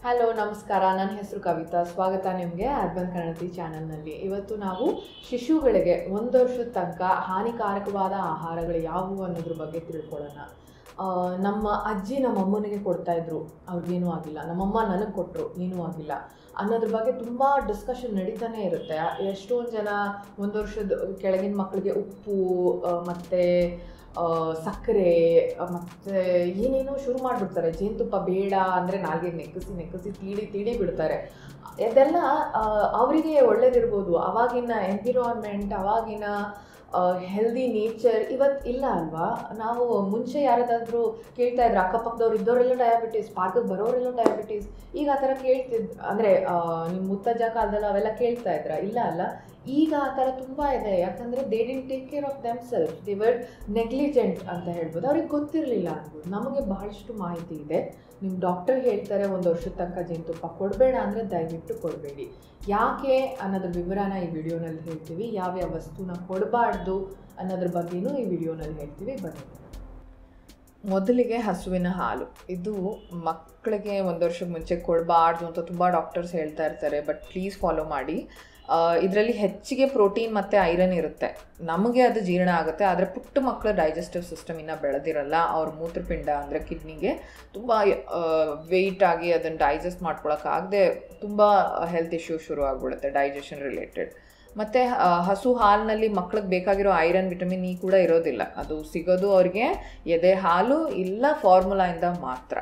hello ನಮಸ್ಕಾರ ನನ್ನ ಹೆಸರು ಕವಿತಾ ಸ್ವಾಗತ ನಿಮಗೆ ಅರ್ಬನ್ ಕನ್ನಡತಿ ಚಾನಲ್ನಲ್ಲಿ ಇವತ್ತು ನಾವು ಶಿಶುಗಳಿಗೆ ಒಂದು ವರ್ಷದ ತನಕ ಹಾನಿಕಾರಕವಾದ ಆಹಾರಗಳು ಯಾವುವು ಅನ್ನೋದ್ರ ಬಗ್ಗೆ ತಿಳ್ಕೊಳ್ಳೋಣ ಆ, ನಮ್ಮ ಅಜ್ಜಿ ನಮ್ಮ ಅಮ್ಮನಿಗೆ ಕೊಡ್ತಾ ಇದ್ರು ಅವ್ರಿಗೇನೂ ಆಗಿಲ್ಲ ನಮ್ಮಮ್ಮ ನನಗೆ ಕೊಟ್ಟರು ಏನೂ ಆಗಿಲ್ಲ ಅನ್ನೋದ್ರ ಬಗ್ಗೆ ತುಂಬ ಡಿಸ್ಕಷನ್ ನಡೀತಾನೆ ಇರುತ್ತೆ ಎಷ್ಟೊಂದು ಜನ ಒಂದು ವರ್ಷದ ಕೆಳಗಿನ ಮಕ್ಕಳಿಗೆ ಉಪ್ಪು ಆ, ಮತ್ತೆ ಆ, ಸಕ್ಕರೆ ಆ, ಮತ್ತೆ ಏನೇನೋ ಶುರು ಮಾಡಿಬಿಡ್ತಾರೆ ಜೇನುತುಪ್ಪ ಬೇಡ ಅಂದರೆ ನಾಲ್ಗೆ ನೆಕ್ಕಸಿ ನೆಕ್ಕಸಿ ತೀಡಿ ತೀಡಿ ಬಿಡ್ತಾರೆ ಇದೆಲ್ಲ ಆ, ಅವರಿಗೆ ಒಳ್ಳೇದಿರ್ಬೋದು ಅವಾಗಿನ ಎನ್ವಿರಾನ್ಮೆಂಟ್ ಅವಾಗಿನ ಹೆಲ್ದಿ ನೇಚರ್ ಇವತ್ತು ಇಲ್ಲ ಅಲ್ವಾ ನಾವು ಮುಂಚೆ ಯಾರದಾದ್ರೂ ಕೇಳ್ತಾ ಇದ್ರು ಅಕ್ಕಪಕ್ಕದವ್ರು ಇದ್ದವರೆಲ್ಲ ಡಯಾಬಿಟೀಸ್ ಪಾರ್ಕಿಗೆ ಬರೋರೆಲ್ಲ ಡಯಾಬಿಟೀಸ್ ಈಗ ಆ ಥರ ಕೇಳ್ತಿದ್ ಅಂದರೆ ನಿಮ್ಮ ಮುತ್ತಜ್ಜ ಕಾಲದಲ್ಲಿ ಅವೆಲ್ಲ ಕೇಳ್ತಾ ಇದ್ರ ಇಲ್ಲ ಅಲ್ಲ ಈಗ ಆ ಥರ ತುಂಬ ಇದೆ ಯಾಕಂದರೆ they didn't take care of themselves they were negligent ಅಂತ ಹೇಳ್ಬೋದು ಅವ್ರಿಗೆ ಗೊತ್ತಿರಲಿಲ್ಲ ಅನ್ಬೋದು ನಮಗೆ ಬಹಳಷ್ಟು ಮಾಹಿತಿ ಇದೆ ನಿಮ್ಮ ಡಾಕ್ಟರ್ ಹೇಳ್ತಾರೆ ಒಂದು ವರ್ಷದ ತನಕ ಜೇನುತುಪ್ಪ ಕೊಡಬೇಡ ಅಂದರೆ ದಯವಿಟ್ಟು ಕೊಡಬೇಡಿ ಯಾಕೆ ಅನ್ನೋದ್ರ ವಿವರನ ಈ ವಿಡಿಯೋನಲ್ಲಿ ಹೇಳ್ತೀವಿ ಯಾವ್ಯಾವ ವಸ್ತುನ ಕೊಡಬಾರ್ದು ಅನ್ನೋದ್ರ ಬಗ್ಗೆನೂ ಈ ವಿಡಿಯೋನಲ್ಲಿ ಹೇಳ್ತೀವಿ ಬನ್ನಿ ಮೊದಲಿಗೆ ಹಸುವಿನ ಹಾಲು ಇದು ಮಕ್ಕಳಿಗೆ ಒಂದು ವರ್ಷದ ಮುಂಚೆ ಕೊಡಬಾರ್ದು ಅಂತ ತುಂಬ ಡಾಕ್ಟರ್ಸ್ ಹೇಳ್ತಾ ಇರ್ತಾರೆ ಬಟ್ ಪ್ಲೀಸ್ ಫಾಲೋ ಮಾಡಿ ಇದರಲ್ಲಿ ಹೆಚ್ಚಿಗೆ ಪ್ರೋಟೀನ್ ಮತ್ತು ಐರನ್ ಇರುತ್ತೆ ನಮಗೆ ಅದು ಜೀರ್ಣ ಆಗುತ್ತೆ ಆದರೆ ಪುಟ್ಟ ಮಕ್ಕಳ ಡೈಜೆಸ್ಟಿವ್ ಸಿಸ್ಟಮ್ ಇನ್ನೂ ಬೆಳೆದಿರಲ್ಲ ಅವ್ರ ಮೂತ್ರಪಿಂಡ ಅಂದರೆ ಕಿಡ್ನಿಗೆ ತುಂಬ ವೆಯ್ಟ್ ಆಗಿ ಅದನ್ನು ಡೈಜೆಸ್ಟ್ ಮಾಡ್ಕೊಳಕ್ಕಾಗದೆ ತುಂಬ ಹೆಲ್ತ್ ಇಶ್ಯೂಸ್ ಶುರು ಆಗಿಬಿಡುತ್ತೆ ಡೈಜೆಷನ್ ರಿಲೇಟೆಡ್ ಮತ್ತು ಹಸು ಹಾಲಿನಲ್ಲಿ ಮಕ್ಳಿಗೆ ಬೇಕಾಗಿರೋ ಐರನ್ ವಿಟಮಿನ್ ಇ ಕೂಡ ಇರೋದಿಲ್ಲ ಅದು ಸಿಗೋದು ಅವ್ರಿಗೆ ಎದೆ ಹಾಲು ಇಲ್ಲ ಫಾರ್ಮುಲಾಯಿಂದ ಮಾತ್ರ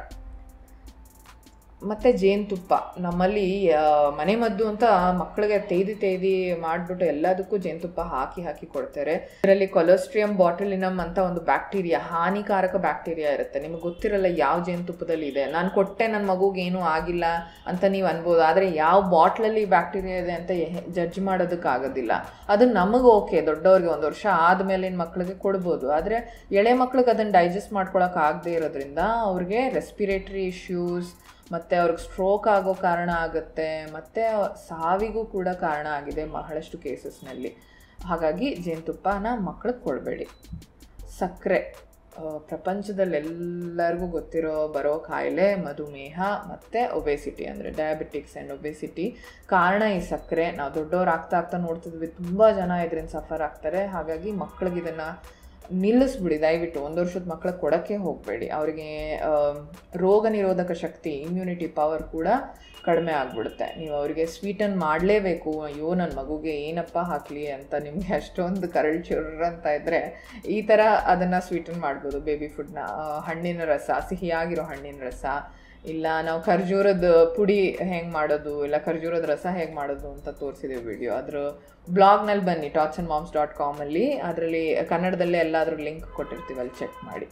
ಮತ್ತು ಜೇನುತುಪ್ಪ ನಮ್ಮಲ್ಲಿ ಆ, ಮನೆ ಮದ್ದು ಅಂತ ಮಕ್ಕಳಿಗೆ ತೇದಿ ತೇದಿ ಮಾಡಿಬಿಟ್ಟು ಎಲ್ಲದಕ್ಕೂ ಜೇನುತುಪ್ಪ ಹಾಕಿ ಹಾಕಿ ಕೊಡ್ತಾರೆ ಇದರಲ್ಲಿ ಕೊಲೆಸ್ಟ್ರಿಯಂ ಬಾಟಲಿನಮ್ ಅಂತ ಒಂದು ಬ್ಯಾಕ್ಟೀರಿಯಾ ಹಾನಿಕಾರಕ ಬ್ಯಾಕ್ಟೀರಿಯಾ ಇರುತ್ತೆ ನಿಮಗೆ ಗೊತ್ತಿರಲ್ಲ ಯಾವ ಜೇನುತುಪ್ಪದಲ್ಲಿ ಇದೆ ನಾನು ಕೊಟ್ಟೆ ನನ್ನ ಮಗುಗೆ ಏನೂ ಆಗಿಲ್ಲ ಅಂತ ನೀವು ಅನ್ಬೋದು ಆದರೆ ಯಾವ ಬಾಟ್ಲಲ್ಲಿ ಬ್ಯಾಕ್ಟೀರಿಯಾ ಇದೆ ಅಂತ ಜಡ್ಜ್ ಮಾಡೋದಕ್ಕಾಗೋದಿಲ್ಲ ಅದು ನಮಗೆ ಓಕೆ ದೊಡ್ಡವ್ರಿಗೆ ಒಂದು ವರ್ಷ ಆದಮೇಲಿನ ಮಕ್ಕಳಿಗೆ ಕೊಡ್ಬೋದು ಆದರೆ ಎಳೆ ಮಕ್ಳಿಗೆ ಅದನ್ನು ಡೈಜೆಸ್ಟ್ ಮಾಡ್ಕೊಳಕ್ಕೆ ಆಗದೆ ಇರೋದ್ರಿಂದ ಅವ್ರಿಗೆ ರೆಸ್ಪಿರೇಟರಿ ಇಶ್ಯೂಸ್ ಮತ್ತು ಅವ್ರಿಗೆ ಸ್ಟ್ರೋಕ್ ಆಗೋ ಕಾರಣ ಆಗುತ್ತೆ ಮತ್ತು ಸಾವಿಗೂ ಕೂಡ ಕಾರಣ ಆಗಿದೆ ಬಹಳಷ್ಟು ಕೇಸಸ್ನಲ್ಲಿ ಹಾಗಾಗಿ ಜೇನುತುಪ್ಪನ ಮಕ್ಳಿಗೆ ಕೊಡಬೇಡಿ ಸಕ್ಕರೆ ಪ್ರಪಂಚದಲ್ಲಿ ಎಲ್ಲರಿಗೂ ಗೊತ್ತಿರೋ ಬರೋ ಕಾಯಿಲೆ ಮಧುಮೇಹ ಮತ್ತು ಒಬೆಸಿಟಿ ಅಂದರೆ ಡಯಾಬಿಟಿಕ್ಸ್ ಆ್ಯಂಡ್ ಒಬೆಸಿಟಿ ಕಾರಣ ಈ ಸಕ್ಕರೆ ನಾವು ದೊಡ್ಡವ್ರು ಆಗ್ತಾ ಆಗ್ತಾ ನೋಡ್ತಿದ್ವಿ ತುಂಬ ಜನ ಇದರಿಂದ ಸಫರ್ ಆಗ್ತಾರೆ ಹಾಗಾಗಿ ಮಕ್ಳಿಗೆ ಇದನ್ನು ನಿಲ್ಲಿಸ್ಬಿಡಿ ದಯವಿಟ್ಟು ಒಂದು ವರ್ಷದ ಮಕ್ಳಿಗೆ ಕೊಡೋಕ್ಕೆ ಹೋಗಬೇಡಿ ಅವರಿಗೆ ರೋಗ ನಿರೋಧಕ ಶಕ್ತಿ ಇಮ್ಯುನಿಟಿ ಪವರ್ ಕೂಡ ಕಡಿಮೆ ಆಗಿಬಿಡುತ್ತೆ ನೀವು ಅವರಿಗೆ ಸ್ವೀಟನ್ ಮಾಡಲೇಬೇಕು ಅಯ್ಯೋ ನನ್ನ ಮಗುಗೆ ಏನಪ್ಪ ಹಾಕಲಿ ಅಂತ ನಿಮಗೆ ಅಷ್ಟೊಂದು ಕರಳು ಚುರ್ರ್ ಅಂತ ಇದ್ದರೆ ಈ ಥರ ಅದನ್ನು ಸ್ವೀಟನ್ ಮಾಡ್ಬೋದು ಬೇಬಿ ಫುಡ್ನ ಹಣ್ಣಿನ ರಸ ಸಿಹಿಯಾಗಿರೋ ಹಣ್ಣಿನ ರಸ ಇಲ್ಲ ನಾವು ಖರ್ಜೂರದ ಪುಡಿ ಹೆಂಗೆ ಮಾಡೋದು ಇಲ್ಲ ಖರ್ಜೂರದ ರಸ ಹೇಗೆ ಮಾಡೋದು ಅಂತ ತೋರಿಸಿದ್ದೀವಿ ವಿಡಿಯೋ ಅದ್ರ ಬ್ಲಾಗ್ನಲ್ಲಿ ಬನ್ನಿ ಟಾಟ್ಸ್ ಆ್ಯಂಡ್ ಮಾಮ್ಸ್ ಡಾಟ್ ಕಾಮಲ್ಲಿ ಅದರಲ್ಲಿ ಕನ್ನಡದಲ್ಲೇ ಎಲ್ಲಾದರೂ ಲಿಂಕ್ ಕೊಟ್ಟಿರ್ತೀವಿ ಅಲ್ಲಿ ಚೆಕ್ ಮಾಡಿ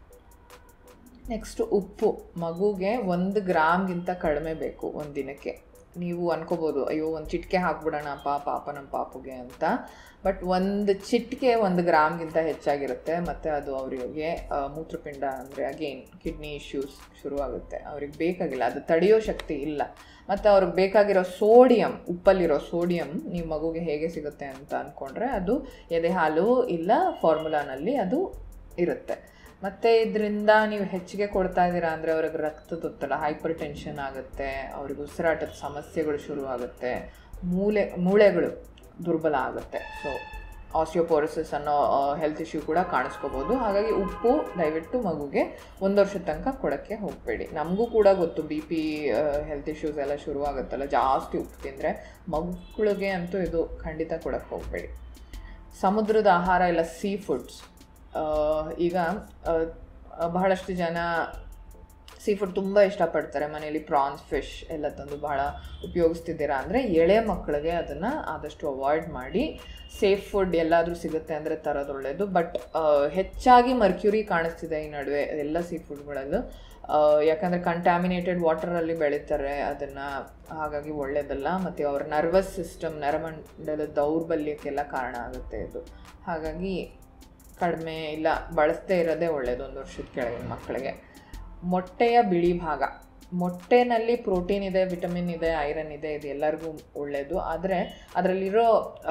ನೆಕ್ಸ್ಟು ಉಪ್ಪು ಮಗುಗೆ ಒಂದು ಗ್ರಾಮ್ಗಿಂತ ಕಡಿಮೆ ಬೇಕು ಒಂದು ದಿನಕ್ಕೆ ನೀವು ಅನ್ಕೋಬೋದು ಅಯ್ಯೋ ಒಂದು ಚಿಟಿಕೆ ಹಾಕ್ಬಿಡೋಣ ಪಾಪ ಪಾಪ ನಮ್ಮ ಪಾಪುಗೆ ಅಂತ ಬಟ್ ಒಂದು ಚಿಟಿಕೆ ಒಂದು ಗ್ರಾಮ್ಗಿಂತ ಹೆಚ್ಚಾಗಿರುತ್ತೆ ಮತ್ತು ಅದು ಅವರಿಗೆ ಮೂತ್ರಪಿಂಡ ಅಂದರೆ ಅಗೇನ್ ಕಿಡ್ನಿ ಇಶ್ಯೂಸ್ ಶುರುವಾಗುತ್ತೆ ಅವ್ರಿಗೆ ಬೇಕಾಗಿಲ್ಲ ಅದು ತಡೆಯೋ ಶಕ್ತಿ ಇಲ್ಲ ಮತ್ತು ಅವ್ರಿಗೆ ಬೇಕಾಗಿರೋ ಸೋಡಿಯಂ ಉಪ್ಪಲ್ಲಿರೋ ಸೋಡಿಯಂ ನೀವು ಮಗುಗೆ ಹೇಗೆ ಸಿಗುತ್ತೆ ಅಂತ ಅಂದ್ಕೊಂಡ್ರೆ ಅದು ಎದೆ ಹಾಲು ಇಲ್ಲ ಫಾರ್ಮುಲಾನಲ್ಲಿ ಅದು ಇರುತ್ತೆ ಮತ್ತು ಇದರಿಂದ ನೀವು ಹೆಚ್ಚಿಗೆ ಕೊಡ್ತಾ ಇದ್ದೀರಾ ಅಂದರೆ ಅವ್ರಿಗೆ ರಕ್ತದೊತ್ತಡ ಹೈಪರ್ ಟೆನ್ಷನ್ ಆಗುತ್ತೆ ಅವ್ರಿಗೆ ಉಸಿರಾಟದ ಸಮಸ್ಯೆಗಳು ಶುರುವಾಗುತ್ತೆ ಮೂಳೆ ಮೂಳೆಗಳು ದುರ್ಬಲ ಆಗುತ್ತೆ ಸೊ ಆಸಿಯೋಪೋರಿಸಿಸ್ ಅನ್ನೋ ಹೆಲ್ತ್ ಇಶ್ಯೂ ಕೂಡ ಕಾಣಿಸ್ಕೋಬೋದು ಹಾಗಾಗಿ ಉಪ್ಪು ದಯವಿಟ್ಟು ಮಗುಗೆ ಒಂದು ವರ್ಷದ ತನಕ ಕೊಡೋಕ್ಕೆ ಹೋಗಬೇಡಿ ನಮಗೂ ಕೂಡ ಗೊತ್ತು ಬಿ ಪಿ ಹೆಲ್ತ್ ಇಶ್ಯೂಸ್ ಎಲ್ಲ ಶುರುವಾಗುತ್ತಲ್ಲ ಜಾಸ್ತಿ ಉಪ್ಪು ತಿಂದರೆ ಮಕ್ಕಳಿಗೆ ಅಂತೂ ಇದು ಖಂಡಿತ ಕೊಡೋಕ್ಕೆ ಹೋಗಬೇಡಿ ಸಮುದ್ರದ ಆಹಾರ ಇಲ್ಲ ಸೀ ಫುಡ್ಸ್ ಈಗ ಆ, ಬಹಳಷ್ಟು ಜನ ಸೀ ಫುಡ್ ತುಂಬ ಇಷ್ಟಪಡ್ತಾರೆ ಮನೆಯಲ್ಲಿ ಪ್ರಾನ್ಸ್ ಫಿಶ್ ಎಲ್ಲ ತಂದು ಬಹಳ ಉಪಯೋಗಿಸ್ತಿದ್ದೀರಾ ಅಂದರೆ ಎಳೆ ಮಕ್ಕಳಿಗೆ ಅದನ್ನು ಆದಷ್ಟು ಅವಾಯ್ಡ್ ಮಾಡಿ ಸೇಫ್ ಫುಡ್ ಎಲ್ಲಾದರೂ ಸಿಗುತ್ತೆ ಅಂದರೆ ತರೋದು ಒಳ್ಳೆಯದು ಬಟ್ ಹೆಚ್ಚಾಗಿ ಮರ್ಕ್ಯೂರಿ ಕಾಣಿಸ್ತಿದೆ ಈ ನಡುವೆ ಎಲ್ಲ ಸೀ ಫುಡ್ಗಳಲ್ಲೂ ಯಾಕಂದರೆ ಕಂಟ್ಯಾಮಿನೇಟೆಡ್ ವಾಟರಲ್ಲಿ ಬೆಳೀತಾರೆ ಅದನ್ನು ಹಾಗಾಗಿ ಒಳ್ಳೆಯದಲ್ಲ ಮತ್ತು ಅವ್ರ ನರ್ವಸ್ ಸಿಸ್ಟಮ್ ನರಮಂಡಲದ ದೌರ್ಬಲ್ಯಕ್ಕೆಲ್ಲ ಕಾರಣ ಆಗುತ್ತೆ ಇದು ಹಾಗಾಗಿ ಕಡಿಮೆ ಇಲ್ಲ ಬಳಸದೇ ಇರೋದೇ ಒಳ್ಳೆಯದು ಒಂದು ವರ್ಷದ ಕೆಳಗಿನ ಮಕ್ಕಳಿಗೆ ಮೊಟ್ಟೆಯ ಬಿಳಿ ಭಾಗ ಮೊಟ್ಟೆನಲ್ಲಿ ಪ್ರೋಟೀನ್ ಇದೆ ವಿಟಮಿನ್ ಇದೆ ಐರನ್ ಇದೆ ಇದು ಎಲ್ಲರಿಗೂ ಒಳ್ಳೆಯದು ಆದರೆ ಅದರಲ್ಲಿರೋ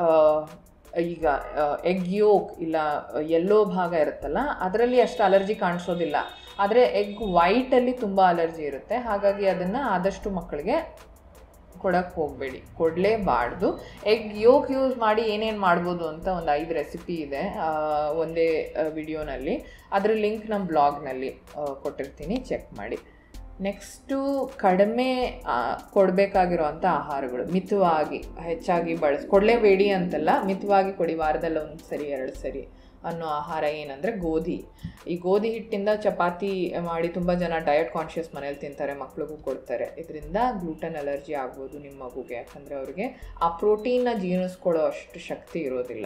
ಈಗ ಎಗ್ ಯೋಕ್ ಇಲ್ಲ ಎಲ್ಲೋ ಭಾಗ ಇರುತ್ತಲ್ಲ ಅದರಲ್ಲಿ ಅಷ್ಟು ಅಲರ್ಜಿ ಕಾಣಿಸೋದಿಲ್ಲ ಆದರೆ ಎಗ್ ವೈಟಲ್ಲಿ ತುಂಬ ಅಲರ್ಜಿ ಇರುತ್ತೆ ಹಾಗಾಗಿ ಅದನ್ನು ಆದಷ್ಟು ಮಕ್ಕಳಿಗೆ ಕೊಡಕ್ಕೆ ಹೋಗಬೇಡಿ ಕೊಡಲೇಬಾರ್ದು ಎಗ್ ಯೋಕ್ ಯೂಸ್ ಮಾಡಿ ಏನೇನು ಮಾಡ್ಬೋದು ಅಂತ ಒಂದು ಐದು ರೆಸಿಪಿ ಇದೆ ಆ, ಒಂದೇ ವಿಡಿಯೋನಲ್ಲಿ ಅದರ ಲಿಂಕ್ ನಮ್ಮ ಬ್ಲಾಗ್ನಲ್ಲಿ ಕೊಟ್ಟಿರ್ತೀನಿ ಚೆಕ್ ಮಾಡಿ ನೆಕ್ಸ್ಟು ಕಡಿಮೆ ಕೊಡಬೇಕಾಗಿರೋವಂಥ ಆಹಾರಗಳು ಮಿತವಾಗಿ ಹೆಚ್ಚಾಗಿ ಬಳಸ್ ಕೊಡಲೇಬೇಡಿ ಅಂತಲ್ಲ ಮಿತವಾಗಿ ಕೊಡಿ ವಾರದಲ್ಲಿ ಒಂದು ಸರಿ ಎರಡು ಸರಿ ಅನ್ನೋ ಆಹಾರ ಏನಂದರೆ ಗೋಧಿ ಈ ಗೋಧಿ ಹಿಟ್ಟಿಂದ ಚಪಾತಿ ಮಾಡಿ ತುಂಬ ಜನ ಡಯಟ್ ಕಾನ್ಷಿಯಸ್ ಮನೇಲಿ ತಿಂತಾರೆ ಮಕ್ಳಿಗೂ ಕೊಡ್ತಾರೆ ಇದರಿಂದ ಗ್ಲೂಟನ್ ಅಲರ್ಜಿ ಆಗ್ಬೋದು ನಿಮ್ಮ ಮಗುಗೆ ಯಾಕಂದರೆ ಅವ್ರಿಗೆ ಆ ಪ್ರೋಟೀನ್ನ ಜೀರ್ಣಿಸ್ಕೊಳ್ಳೋ ಅಷ್ಟು ಶಕ್ತಿ ಇರೋದಿಲ್ಲ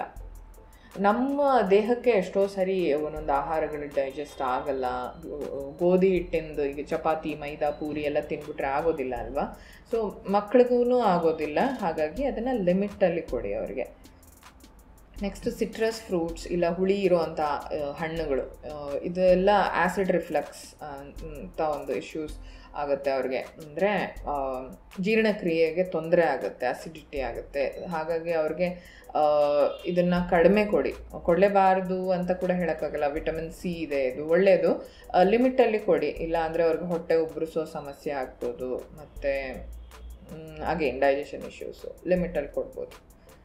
ನಮ್ಮ ದೇಹಕ್ಕೆ ಎಷ್ಟೋ ಸರಿ ಒಂದೊಂದು ಆಹಾರಗಳು ಡೈಜೆಸ್ಟ್ ಆಗಲ್ಲ ಗೋಧಿ ಹಿಟ್ಟಿಂದು ಈಗ ಚಪಾತಿ ಮೈದಾ ಪೂರಿ ಎಲ್ಲ ತಿನ್ಬಿಟ್ರೆ ಆಗೋದಿಲ್ಲ ಅಲ್ವಾ ಸೊ ಮಕ್ಳಿಗೂ ಆಗೋದಿಲ್ಲ ಹಾಗಾಗಿ ಅದನ್ನು ಲಿಮಿಟಲ್ಲಿ ಕೊಡಿ ಅವ್ರಿಗೆ ನೆಕ್ಸ್ಟ್ ಸಿಟ್ರಸ್ ಫ್ರೂಟ್ಸ್ ಇಲ್ಲ ಹುಳಿ ಇರೋವಂಥ ಹಣ್ಣುಗಳು ಆ, ಇದೆಲ್ಲ ಆ್ಯಸಿಡ್ ರಿಫ್ಲಕ್ಸ್ ಅಂತ ಒಂದು ಇಶ್ಯೂಸ್ ಆಗುತ್ತೆ ಅವ್ರಿಗೆ ಅಂದರೆ ಜೀರ್ಣಕ್ರಿಯೆಗೆ ತೊಂದರೆ ಆಗುತ್ತೆ ಅಸಿಡಿಟಿ ಆಗುತ್ತೆ ಹಾಗಾಗಿ ಅವ್ರಿಗೆ ಇದನ್ನು ಕಡಿಮೆ ಕೊಡಿ ಕೊಡಲೇಬಾರ್ದು ಅಂತ ಕೂಡ ಹೇಳೋಕ್ಕಾಗಲ್ಲ ವಿಟಮಿನ್ ಸಿ ಇದೆ ಇದು ಒಳ್ಳೆಯದು ಲಿಮಿಟಲ್ಲಿ ಕೊಡಿ ಇಲ್ಲ ಅಂದರೆ ಅವ್ರಿಗೆ ಹೊಟ್ಟೆ ಉಬ್ಬರಿಸೋ ಸಮಸ್ಯೆ ಆಗ್ಬೋದು ಮತ್ತು ಅಗೇನ್ ಡೈಜೆಷನ್ ಇಶ್ಯೂಸು ಲಿಮಿಟಲ್ಲಿ ಕೊಡ್ಬೋದು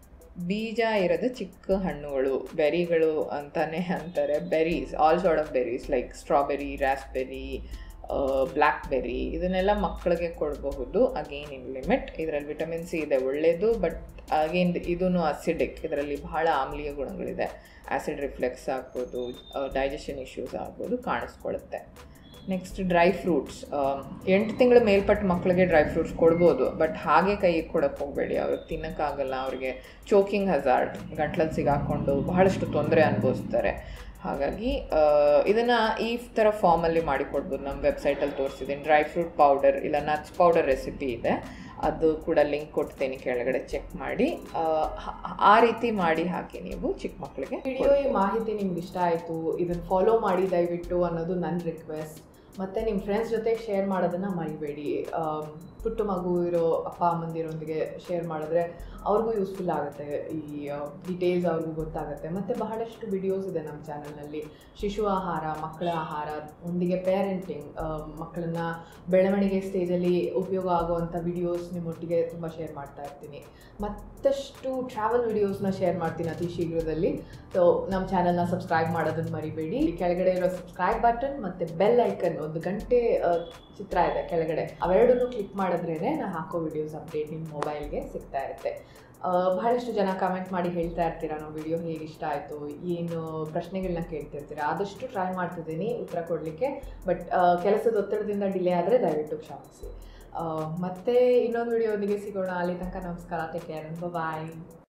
ಬೀಜ ಇರೋದು ಚಿಕ್ಕ ಹಣ್ಣುಗಳು ಬೆರಿಗಳು ಅಂತಾನೆ ಅಂತಾರೆ berries all sort of berries like strawberry raspberry blackberry ಇದನ್ನೆಲ್ಲ ಮಕ್ಕಳಿಗೆ ಕೊಡಬಹುದು ಅಗೇನ್ ಇನ್ ಲಿಮಿಟ್ ಇದರಲ್ಲಿ ವಿಟಮಿನ್ ಸಿ ಇದೆ ಒಳ್ಳೆಯದು ಬಟ್ ಅಗೇನ್ ಇದೂ ಅಸಿಡಿಕ್ ಇದರಲ್ಲಿ ಬಹಳ ಆಮ್ಲೀಯ ಗುಣಗಳಿದೆ ಆ್ಯಸಿಡ್ ರಿಫ್ಲೆಕ್ಸ್ ಆಗ್ಬೋದು ಡೈಜೆಷನ್ ಇಶ್ಯೂಸ್ ಆಗ್ಬೋದು ಕಾಣಿಸ್ಕೊಳ್ಳುತ್ತೆ ನೆಕ್ಸ್ಟ್ ಡ್ರೈ ಫ್ರೂಟ್ಸ್ ಎಂಟು ತಿಂಗಳ ಮೇಲ್ಪಟ್ಟ ಮಕ್ಕಳಿಗೆ ಡ್ರೈ ಫ್ರೂಟ್ಸ್ ಕೊಡ್ಬೋದು ಬಟ್ ಹಾಗೆ ಕೈಗೆ ಕೊಡೋಕ್ಕೆ ಹೋಗಬೇಡಿ ಅವ್ರಿಗೆ ತಿನ್ನೋಕ್ಕಾಗಲ್ಲ ಅವ್ರಿಗೆ ಚೋಕಿಂಗ್ ಹಜಾರ್ಡ್ ಗಂಟ್ಲಲ್ಲಿ ಸಿಗಾಕೊಂಡು ಬಹಳಷ್ಟು ತೊಂದರೆ ಅನುಭವಿಸ್ತಾರೆ ಹಾಗಾಗಿ ಇದನ್ನು ಈ ಥರ ಫಾರ್ಮಲ್ಲಿ ಮಾಡಿಕೊಡ್ಬೋದು ನಮ್ಮ ವೆಬ್ಸೈಟಲ್ಲಿ ತೋರಿಸಿದ್ದೀನಿ ಡ್ರೈ ಫ್ರೂಟ್ ಪೌಡರ್ ಇಲ್ಲ ನಟ್ಸ್ ಪೌಡರ್ ರೆಸಿಪಿ ಇದೆ ಅದು ಕೂಡ ಲಿಂಕ್ ಕೊಡ್ತೇನೆ ಕೆಳಗಡೆ ಚೆಕ್ ಮಾಡಿ ಆ, ಹ- ಆ ರೀತಿ ಮಾಡಿ ಹಾಕಿ ನೀವು ಚಿಕ್ಕ ಮಕ್ಕಳಿಗೆ ವಿಡಿಯೋ ಈ ಮಾಹಿತಿ ನಿಮ್ಗೆ ಇಷ್ಟ ಆಯಿತು ಇದನ್ನು ಫಾಲೋ ಮಾಡಿ ದಯವಿಟ್ಟು ಅನ್ನೋದು ನನ್ನ ರಿಕ್ವೆಸ್ಟ್ ಮತ್ತು ನಿಮ್ಮ ಫ್ರೆಂಡ್ಸ್ ಜೊತೆ ಶೇರ್ ಮಾಡೋದನ್ನು ಮರಿಬೇಡಿ ಆಮ್, ಪುಟ್ಟ ಮಗು ಇರೋ ಅಪ್ಪ ಅಮ್ಮಂದಿರೊಂದಿಗೆ ಶೇರ್ ಮಾಡಿದ್ರೆ ಅವ್ರಿಗೂ ಯೂಸ್ಫುಲ್ ಆಗುತ್ತೆ ಈ ಡೀಟೇಲ್ಸ್ ಅವ್ರಿಗೂ ಗೊತ್ತಾಗುತ್ತೆ ಮತ್ತು ಬಹಳಷ್ಟು ವಿಡಿಯೋಸ್ ಇದೆ ನಮ್ಮ ಚಾನಲ್ನಲ್ಲಿ ಶಿಶು ಆಹಾರ ಮಕ್ಕಳ ಆಹಾರ ಒಂದಿಗೆ ಪೇರೆಂಟಿಂಗ್ ಮಕ್ಕಳನ್ನ ಬೆಳವಣಿಗೆ ಸ್ಟೇಜಲ್ಲಿ ಉಪಯೋಗ ಆಗುವಂಥ ವಿಡಿಯೋಸ್ ನಿಮ್ಮೊಟ್ಟಿಗೆ ತುಂಬ ಶೇರ್ ಮಾಡ್ತಾ ಇರ್ತೀನಿ ಮತ್ತಷ್ಟು ಟ್ರಾವೆಲ್ ವಿಡಿಯೋಸ್ನ ಶೇರ್ ಮಾಡ್ತೀನಿ ಅತಿ ಶೀಘ್ರದಲ್ಲಿ ಸೊ ನಮ್ಮ ಚಾನಲ್ನ ಸಬ್ಸ್ಕ್ರೈಬ್ ಮಾಡೋದನ್ನು ಮರಿಬೇಡಿ ಈ ಕೆಳಗಡೆ ಇರೋ ಸಬ್ಸ್ಕ್ರೈಬ್ ಬಟನ್ ಮತ್ತು ಬೆಲ್ ಐಕನ್ ಒಂದು ಗಂಟೆ ಆ, ಚಿತ್ರ ಇದೆ ಕೆಳಗಡೆ ಅವೆರಡನ್ನೂ ಕ್ಲಿಕ್ ಮಾಡಿದ್ರೇ ನಾನು ಹಾಕೋ ವಿಡಿಯೋಸ್ ಅಪ್ಡೇಟ್ ನಿಮ್ಮ ಮೊಬೈಲ್ಗೆ ಸಿಗ್ತಾ ಇರುತ್ತೆ ಆ, ಬಹಳಷ್ಟು ಜನ ಕಮೆಂಟ್ ಮಾಡಿ ಹೇಳ್ತಾ ಇರ್ತೀರಾ ನಾವು ವಿಡಿಯೋ ಹೇಗೆ ಇಷ್ಟ ಆಯಿತು ಏನು ಪ್ರಶ್ನೆಗಳನ್ನ ಕೇಳ್ತಿರ್ತೀರಾ ಆದಷ್ಟು ಟ್ರೈ ಮಾಡ್ತಿದ್ದೀನಿ ಉತ್ತರ ಕೊಡಲಿಕ್ಕೆ ಬಟ್ ಕೆಲಸದ ಒತ್ತಡದಿಂದ ಡಿಲೇ ಆದರೆ ದಯವಿಟ್ಟು ಕ್ಷಮಿಸಿ ಆ, ಮತ್ತೆ ಇನ್ನೊಂದು ವಿಡಿಯೋದಿಗೆ ಸಿಗೋಣ ಅಲ್ಲಿ ತನಕ ನಮಸ್ಕಾರ ಟೇಕ್ ಕೇರ್ ಬಾಯ್